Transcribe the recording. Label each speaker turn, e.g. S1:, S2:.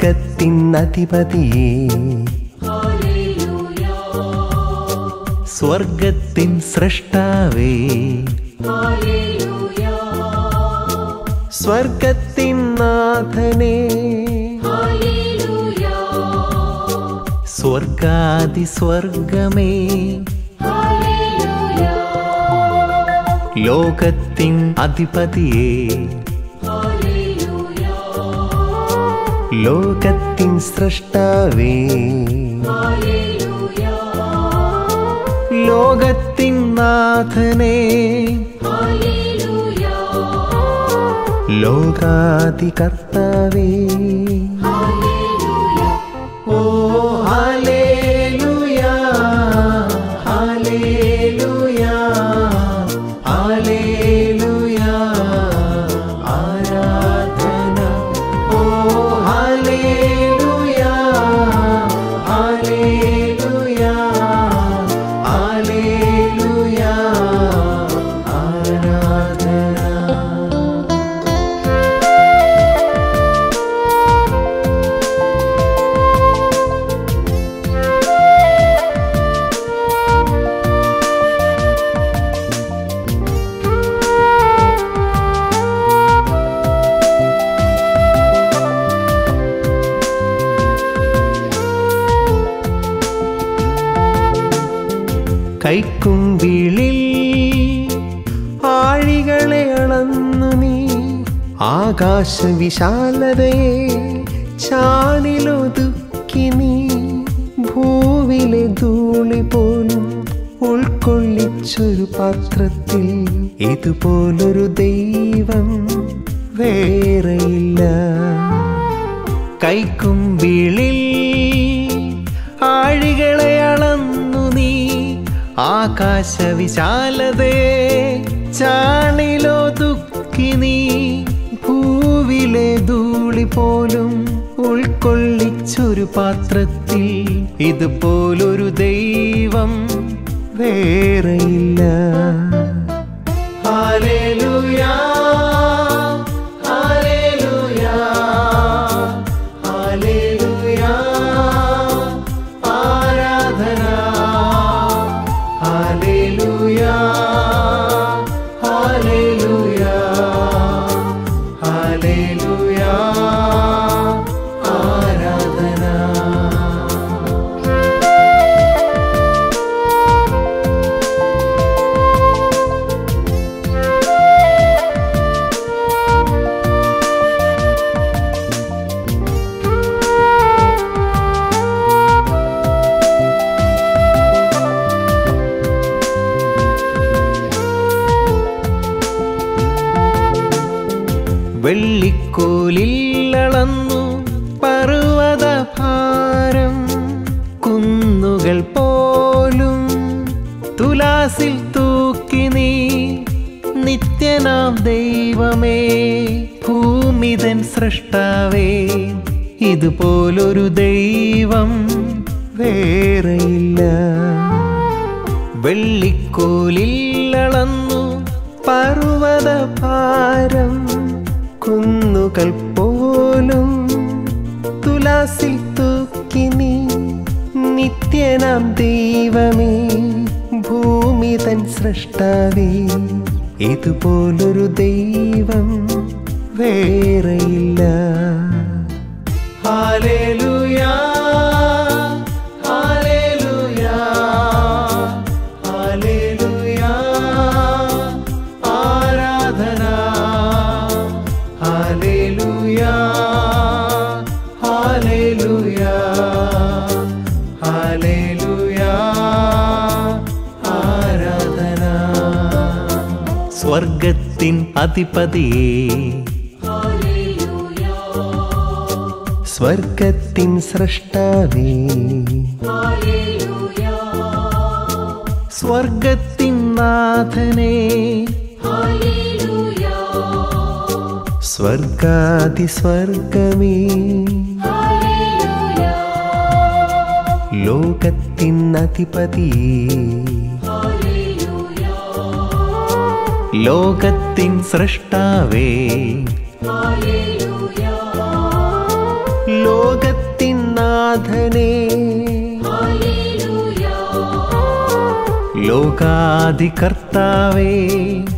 S1: സ്വർഗത്തിൻ അധിപതിയേ സ്വർഗത്തിൻ സൃഷ്ടാവേ സ്വർഗത്തിൻ നാഥനേ സ്വർഗാതി സ്വർഗമേ ലോകത്തിൻ അധിപതിയേ ലോകത്തിൻ സൃഷ്ടാവേ ലോകത്തിൻ നാഥനേ ലോകാതി കർത്താവേ ഓ ഹല്ലേലൂയാ ഹല്ലേലൂയാ ഹല്ലേലൂയാ ആരാധന ഓ ഹല്ലേലൂയാ ഹല്ലേലൂയാ ഹല്ലേലൂയാ ആരാധന കൈക്കുമ്പിളിൽ ആഴികളെ അളന്നു നീ ആകാശവിശാലതയെ ചാണിലൊതുക്കി നീ ഭൂവിലെ ധൂളി പോലും ഉൾക്കൊള്ളിച്ചൊരു പാത്രത്തിൽ ഇതുപോലൊരു ദൈവം വേറെയില്ല കൈക്കുമ്പിളിൽ ആഴികളെ അളന്നു നീ ആകാശവിശാലതയെ ചാണിലൊതുക്കി നീ ഭൂവിലെ ധൂളി പോലും ഉൾക്കൊള്ളിച്ചൊരു പാത്രത്തിൽ ഇതുപോലൊരു ദൈവം വേറെയില്ല ഹാലേലൂയാ ഹാലേലൂയാ ഹാലേലൂയാ ആരാധന ഹാലേലൂയാ ഹാലേലൂയാ ഹാലേലൂയാ ആരാധന വെള്ളിക്കോലിൽ അളന്നു പർവ്വത ഭാരം കുന്നുകൾ പോലും തുലാസിൽ തൂക്കി നീ നിത്യനാം ദൈവമേ ഭൂമിതൻ സൃഷ്ടാവേ ഇതുപോലൊരു ദൈവം വേറെയില്ല വെള്ളിക്കോലിൽ അളന്നു പർവ്വത ഭാരം കുന്നുകൾ പോലും തുലാസിൽ തൂക്കി നീ നിത്യനാം ദൈവമേ ഭൂമി തൻ സൃഷ്ടാവേ ഇതുപോലൊരു ദൈവം വേറെയില്ല ഹാലേലൂയാ ഹാലേലൂയാ ഹാലേലൂയാ ആരാധന ഹാലേലൂയാ ഹാലേലൂയാ ഹാലേലൂയാ ആരാധന സ്വർഗത്തിൻ അധിപതിയേ സ്വർഗത്തിൻ സൃഷ്ടാവേ സ്വർഗത്തിൻ നാഥനേ സ്വർഗാതി സ്വർഗമേ ലോകത്തിൻ അധിപതിയേ ലോകത്തിൻ സൃഷ്ടാവേ ലോക നാഥനെ ലോകാദികർത്താവേ